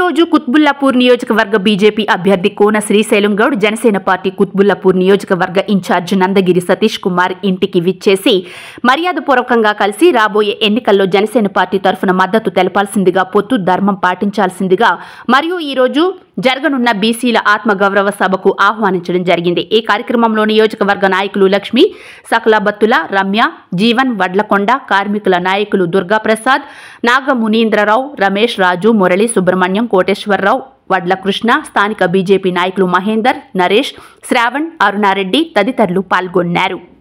రోజు కుత్బుల్లాపూర్ నియోజకవర్గ బీజేపీ అభ్యర్థి కోన శ్రీశైలం గౌడ్ జనసేన పార్టీ కుత్బుల్లాపూర్ నియోజకవర్గ ఇన్ఛార్జ్ నందగిరి సతీష్ కుమార్ ఇంటికి విచ్చేసి మర్యాదపూర్వకంగా కలిసి రాబోయే ఎన్నికల్లో జనసేన పార్టీ తరఫున మద్దతు తెలపాల్సిందిగా పొత్తు ధర్మం పాటించాల్సిందిగా మరియు ఈ రోజు జరగనున్న బీసీల ఆత్మగౌరవ సభకు ఆహ్వానించడం జరిగింది ఈ కార్యక్రమంలో నియోజకవర్గ నాయకులు లక్ష్మి సకలబత్తుల రమ్య జీవన్ వడ్లకొండ కార్మికుల నాయకులు దుర్గాప్రసాద్ నాగమునీంద్రరావు రమేష్ రాజు మురళి సుబ్రహ్మణ్యం కోటేశ్వరరావు వడ్ల కృష్ణ స్థానిక బీజేపీ నాయకులు మహేందర్ నరేష్ శ్రావణ్ అరుణారెడ్డి తదితరులు పాల్గొన్నారు